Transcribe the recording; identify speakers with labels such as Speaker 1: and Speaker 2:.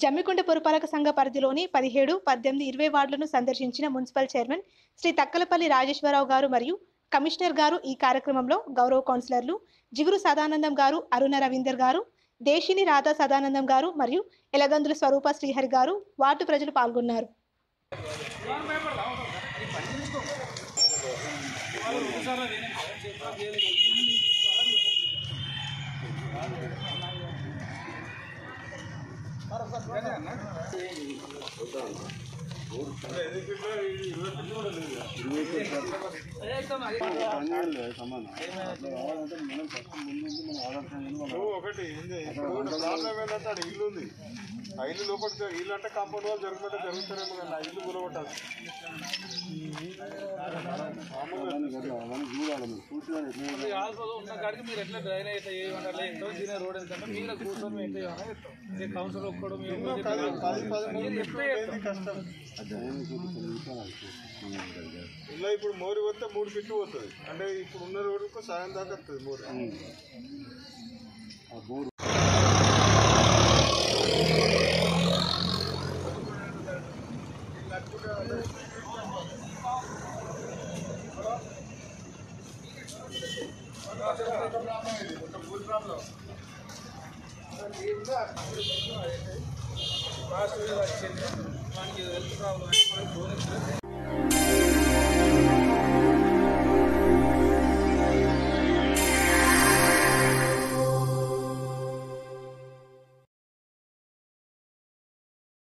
Speaker 1: జమ్మికుంట పురపాలక సంఘ పరిధిలోని పదిహేడు పద్దెనిమిది ఇరవై వార్డులను సందర్శించిన మున్సిపల్ చైర్మన్ శ్రీ తక్కలపల్లి రాజేశ్వరరావు గారు మరియు కమిషనర్ గారు ఈ కార్యక్రమంలో గౌరవ కౌన్సిలర్లు జిగురు సదానందం గారు అరుణ రవీందర్ గారు దేశిని రాధా సదానందం గారు మరియు ఎలగందుల స్వరూప శ్రీహరి గారు వార్డు ప్రజలు పాల్గొన్నారు
Speaker 2: నువ్వు ఒకటి ఏంది ఇప్పుడు ప్రాబ్లం ఏంటంటే ఆడ ఇల్లు ఉంది ఆ ఇల్లు లోపల ఇల్లు అంటే కాంపౌండ్ వాళ్ళు జరుగుతుంటే జరుగుతారేమో కానీ ఆ ఇల్లు కూలగొట్టాలి
Speaker 3: ఆల్సో ఉన్న కాడికి మీరు ఎట్లా డ్రైన్ అయితే చేయమంటారు ఎంతో చిన్న రోడ్ ఎందుకంటే మీరు కూర్చొని ఎంత చేయాలి కౌన్సిల్ ఒక్కడు మీరు
Speaker 2: పది పది పది మూడు పెట్టుకుంటే ఏంది కష్టం ఇలా ఇప్పుడు మోరి పోతే మూడు ఫిట్లు పోతుంది అంటే ఇప్పుడు ఉన్న రోడ్డుకు సాయం దాకా వస్తుంది మోరి
Speaker 3: వచ్చింది మనకి హెల్త్ ప్రాబ్లం